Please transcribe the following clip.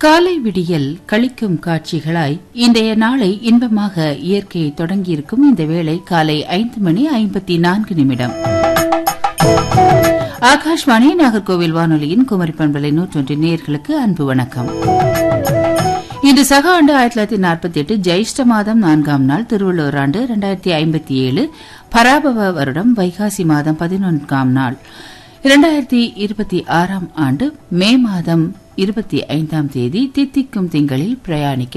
காலை விடியல் கழிக்கும் காட்சிகளாய் இன்றைய நாளை இன்பமாக இயற்கையை தொடங்கியிருக்கும் இந்த வேளை காலை ஐந்து மணி ஐம்பத்தி நான்கு நிமிடம் ஆகாஷ்வாணி நாகர்கோவில் வானொலியின் குமரி பண்பலை நூற்றொன்று நேயர்களுக்கு அன்பு வணக்கம் இன்று சக ஆண்டு ஆயிரத்தி தொள்ளாயிரத்தி நாற்பத்தி எட்டு ஜெயிஷ்ட மாதம் நான்காம் நாள் திருவள்ளுவர் ஆண்டு இரண்டாயிரத்தி ஐம்பத்தி ஏழு பராபவ வருடம் வைகாசி மாதம் பதினொன்றாம் நாள் இரண்டாயிரத்தி இருபத்தி ஆறாம் ஆண்டு மே மாதம் இருபத்தி ஐந்தாம் தேதி தித்திக்கும் திங்களில் பிரயாணிக்க